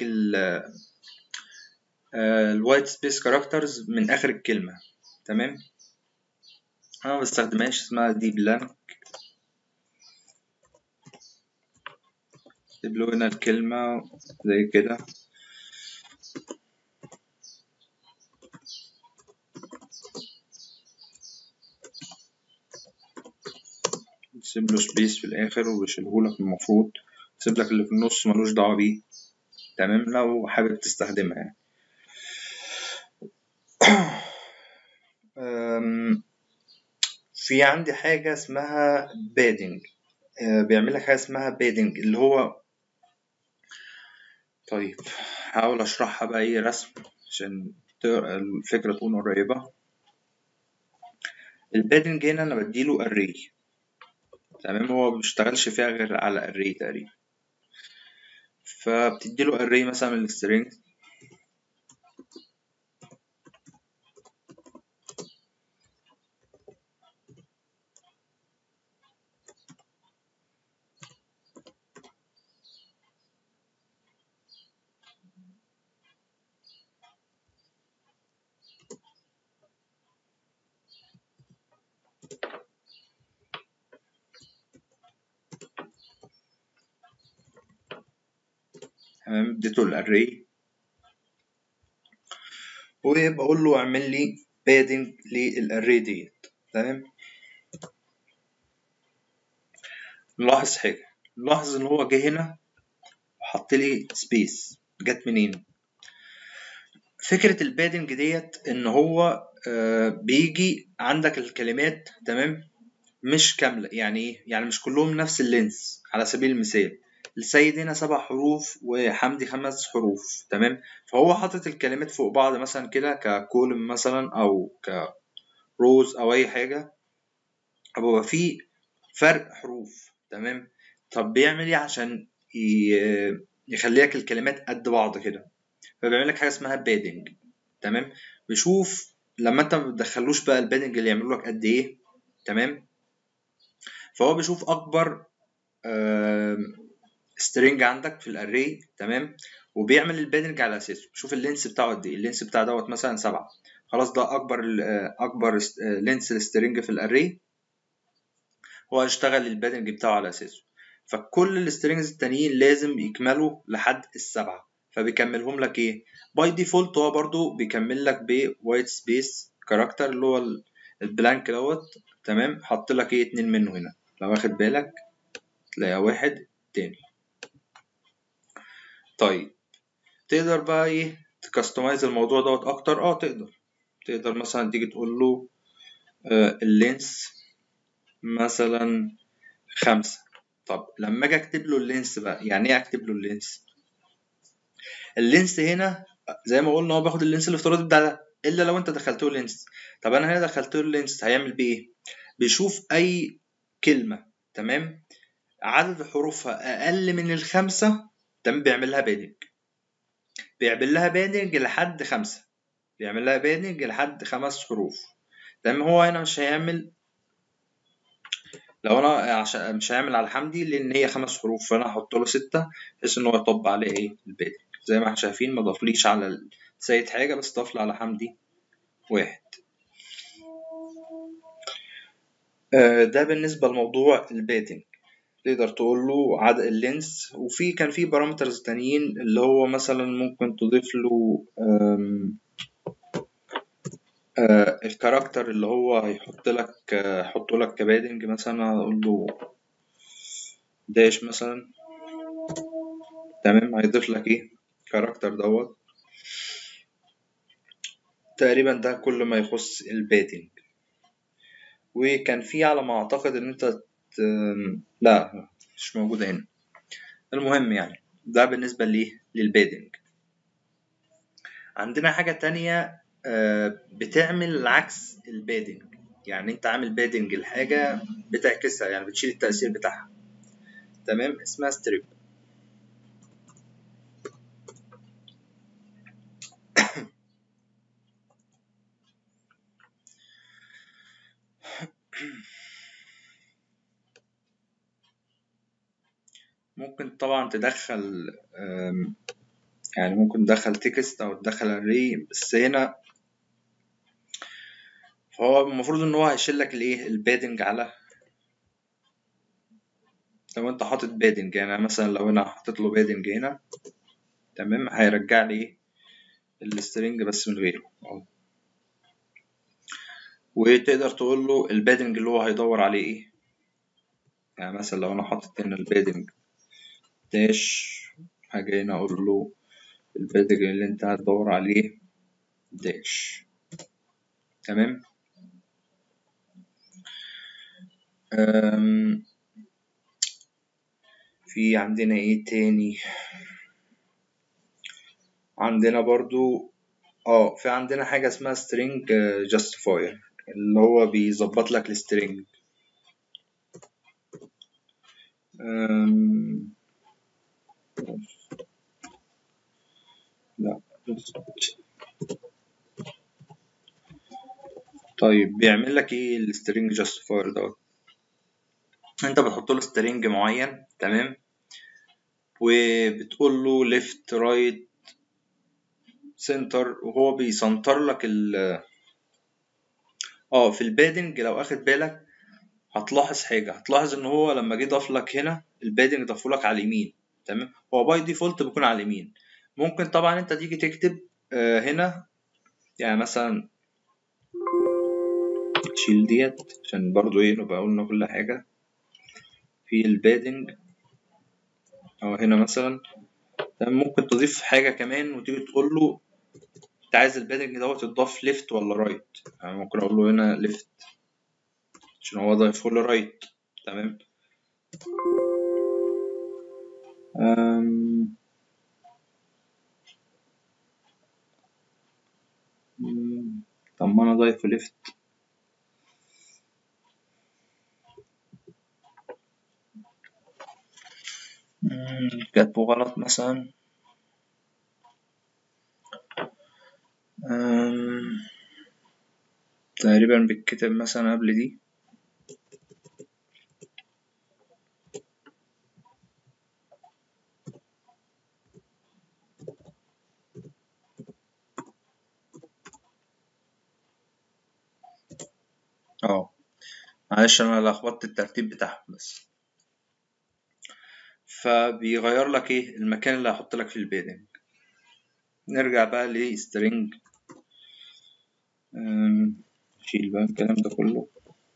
الوايت سبيس كاركترز من آخر الكلمة تمام أنا ما بستخدمهاش اسمها دي بلانك اكتب له هنا الكلمة زي كده سيب له سبيس في الاخر وبيشيلهولك المفروض سيب لك اللي في النص ملوش دعوه بيه تمام لو حابب تستخدمها يعني أم، في عندي حاجة اسمها بادنج بيعمل لك حاجة اسمها بادنج اللي هو طيب هحاول اشرحها بقى ايه رسم عشان ت- الفكرة تكون قريبة البادنج هنا انا بديله array تمام هو مبيشتغلش فيها غير على array تقريبا فبتديله array مثلا من السترينج تمام اديته الاري وبقول له اعمل لي بادنج للاري ديت تمام نلاحظ حاجة نلاحظ ان هو جه هنا وحط لي سبيس جت منين فكرة البادنج ديت ان هو آه، بيجي عندك الكلمات تمام مش كاملة يعني ايه يعني مش كلهم نفس اللينس على سبيل المثال السيد هنا سبع حروف وحمدي خمس حروف تمام فهو حاطط الكلمات فوق بعض مثلا كده ككولم مثلا او كروز او اي حاجة بيبقى فيه فرق حروف تمام طب بيعمل ايه عشان ي- يخلي لك الكلمات قد بعض كده فبيعمل لك حاجه اسمها بادنج تمام بيشوف لما انت ما بتدخلوش بقى البادنج اللي يعملوا لك قد ايه تمام فهو بيشوف اكبر سترينج عندك في الاري تمام وبيعمل البادنج على اساسه شوف اللينس بتاعه قد ايه اللينس بتاع دوت مثلا سبعة خلاص ده اكبر ال- آه، اكبر لينس السترينج في الاري هو هيشتغل البادنج بتاعه على اساسه فكل السترينجز التانيين لازم يكملوا لحد السبعة فبيكملهم لك ايه باي ديفولت هو برضو بيكمل لك بوايت سبيس كاركتر اللي هو ال- البلانك دوت تمام حط لك ايه اتنين منه هنا لو واخد بالك تلاقي واحد تاني طيب تقدر بقى ايه تكستمايز الموضوع دوت اكتر اه تقدر تقدر مثلا تيجي تقول له آه اللينس مثلا خمسة طب لما اجي اكتب له اللينس بقى يعني ايه اكتب له اللينس اللينس هنا زي ما قلنا هو بياخد اللينس الافتراضي بتاع ده الا لو انت دخلت له لينس طب انا هنا دخلت له اللينس هيعمل بيه ايه بيشوف اي كلمه تمام عدد حروفها اقل من الخمسه تمام بيعمل لها بادنج بيعمل لها بادنج لحد خمسه بيعمل لها بادنج لحد خمس حروف تمام هو هنا مش هيعمل لو انا عشان مش هيعمل على حمدي لان هي خمس حروف فانا هحط له ستة بحيث ان هو يطبق عليه ايه البادنج زي ما احنا شايفين ما ضافليش على السيد حاجه بس ضاف لي على حمدي واحد آه، ده بالنسبه لموضوع البادنج تقدر تقول له عدد اللينس وفي كان في بارامترز تانيين اللي هو مثلا ممكن تضيف له آم، آه، الكاركتر اللي هو هيحط لك آه، يحط لك كبادنج مثلا اقول له داش مثلا تمام هيضيف لك ايه كاركتر دوت تقريبا ده كل ما يخص البادنج وكان في على ما اعتقد ان انت ت... لا مش موجودة هنا المهم يعني ده بالنسبة ليه للبادنج عندنا حاجة تانية آه، بتعمل عكس البادنج يعني انت عامل بادنج الحاجة بتعكسها يعني بتشيل التأثير بتاعها تمام اسمها ستريب ممكن طبعا تدخل آم، يعني ممكن تدخل تكست او تدخل اري بس هنا فهو المفروض ان هو هيشيل لك الايه البادنج على لو انت حاطط بادنج يعني مثلا لو انا حاطط له بادنج هنا تمام هيرجع لي ايه السترنج بس من غيره اهو وتقدر تقول له البادنج اللي هو هيدور عليه ايه يعني مثلا لو انا حاطط هنا البادنج داش حاجة هنا اقول له البادنج اللي انت هتدور عليه داش تمام أم في عندنا ايه تاني عندنا برضو اه في عندنا حاجة اسمها string justifier اللي هو بيظبط لك السترينج أم... لا طيب بيعمل لك ايه السترينج جاستيفاير دوت انت بتحط له سترينج معين تمام وبتقول له ليفت رايت سنتر وهو بيسنتر لك ال اه في البادنج لو اخد بالك هتلاحظ حاجة هتلاحظ ان هو لما جه ضاف لك هنا البادنج ضافه لك على اليمين تمام هو باي ديفولت بيكون على اليمين ممكن طبعا انت تيجي تكتب آه هنا يعني مثلا شيل ديت عشان برضو ايه نبقى قلنا كل حاجة في البادنج او هنا مثلا ممكن تضيف حاجة كمان وتيجي تقول له انت عايز البادنج دوت يتضاف ليفت ولا رايت يعني ممكن اقول له هنا ليفت عشان هو ضايفه لي رايت تمام أم... طب ما انا ضايفه ليفت كاتبه غلط مثلا أم... تقريبا بيتكتب مثلا قبل دي اه معلش انا لخبطت الترتيب بتاعهم بس فبيغير لك ايه المكان اللي هحط لك فيه البيدنج نرجع بقى لسترينج شيل بقى الكلام ده كله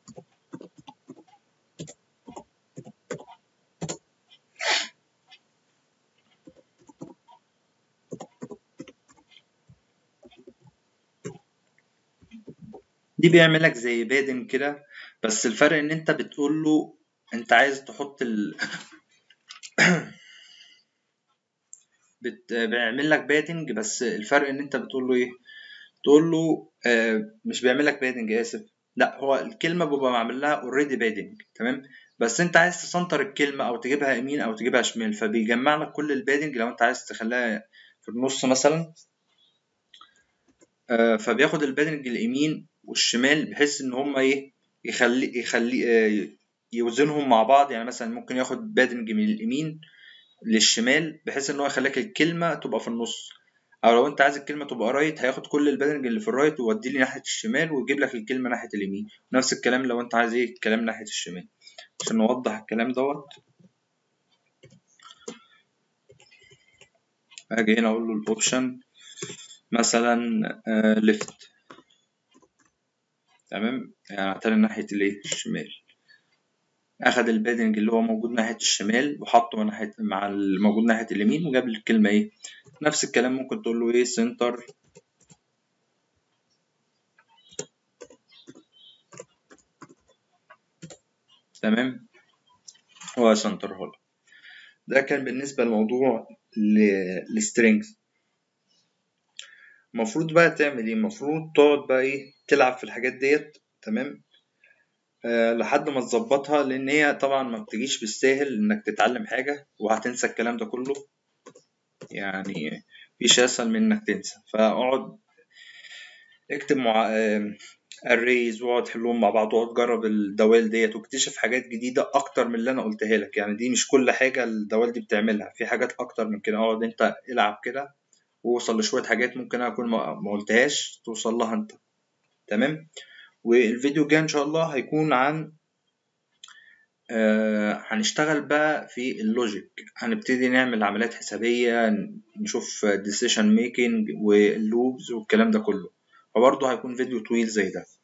دي بيعمل لك زي بادن كده بس الفرق ان انت بتقول له انت عايز تحط ال بت... بيعمل لك بادنج بس الفرق ان انت بتقول له ايه تقول له آه مش بيعمل لك بادنج اسف لا هو الكلمه بيبقى معمل لها اوريدي بادنج تمام بس انت عايز تسنتر الكلمه او تجيبها يمين او تجيبها شمال فبيجمع لك كل البادنج لو انت عايز تخليها في النص مثلا آه فبياخد البادنج اليمين والشمال بحيث ان هما ايه يخلي يخلي آه يوزنهم مع بعض يعني مثلا ممكن ياخد بادنج من اليمين للشمال بحيث ان هو يخليك الكلمه تبقى في النص او لو انت عايز الكلمه تبقى رايت هياخد كل البادنج اللي في الرايت ويوديه لي ناحيه الشمال ويجيب لك الكلمه ناحيه اليمين نفس الكلام لو انت عايز ايه الكلام ناحيه الشمال عشان نوضح الكلام دوت اجي هنا اقول له الاوبشن مثلا ليفت تمام يعني اعتبر ناحيه الايه الشمال اخد البادنج اللي هو موجود ناحيه الشمال وحطه من ناحيه مع الموجود ناحيه اليمين وجاب لي الكلمه ايه نفس الكلام ممكن تقول له ايه سنتر تمام هو سنتر هو ده كان بالنسبه لموضوع السترينجز المفروض بقى تعمل ايه المفروض تقعد بقى ايه تلعب في الحاجات ديت تمام أه لحد ما تظبطها لان هي طبعا ما بتجيش بالساهل انك تتعلم حاجه وهتنسى الكلام ده كله يعني مفيش اسهل من انك تنسى فاقعد اكتب مع اريز واقعد حلهم مع بعض واقعد جرب الدوال ديت واكتشف حاجات جديده اكتر من اللي انا قلتها لك يعني دي مش كل حاجه الدوال دي بتعملها في حاجات اكتر من كده اقعد انت العب كده ووصل لشويه حاجات ممكن انا اكون ما قلتهاش توصل لها انت تمام والفيديو الجاي ان شاء الله هيكون عن آه هنشتغل بقى في اللوجيك هنبتدي نعمل عمليات حسابية نشوف decision making واللوبز والكلام ده كله فبرضه هيكون فيديو طويل زي ده